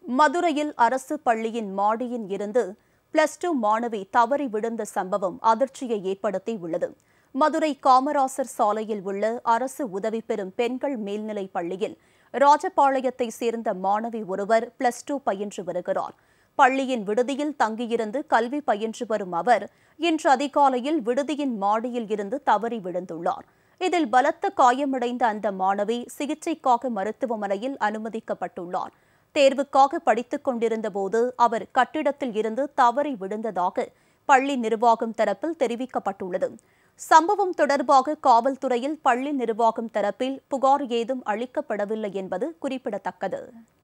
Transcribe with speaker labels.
Speaker 1: மதுரையில் அரசு பள்ளியின் மாடியில் இருந்து பிளஸ் டூ மாணவி தவறி விழுந்த சம்பவம் அதிர்ச்சியை ஏற்படுத்தி உள்ளது மதுரை காமராசர் சாலையில் உள்ள அரசு உதவி பெறும் பெண்கள் மேல்நிலைப் பள்ளியில் ராஜபாளையத்தை சேர்ந்த மாணவி ஒருவர் பிளஸ் டூ பயின்று வருகிறார் பள்ளியின் விடுதியில் தங்கியிருந்து கல்வி பயின்று வரும் அவர் இன்று அதிகாலையில் விடுதியின் மாடியில் இருந்து தவறி விழுந்துள்ளார் இதில் பலத்த காயமடைந்த அந்த மாணவி சிகிச்சைக்காக மருத்துவமனையில் அனுமதிக்கப்பட்டுள்ளார் தேர்வுக்காக படித்துக் கொண்டிருந்த போது அவர் கட்டிடத்தில் இருந்து தவறி விழுந்ததாக பள்ளி நிர்வாகம் தரப்பில் தெரிவிக்கப்பட்டுள்ளது சம்பவம் தொடர்பாக காவல்துறையில் பள்ளி நிர்வாகம் தரப்பில் புகார் ஏதும் அளிக்கப்படவில்லை என்பது குறிப்பிடத்தக்கது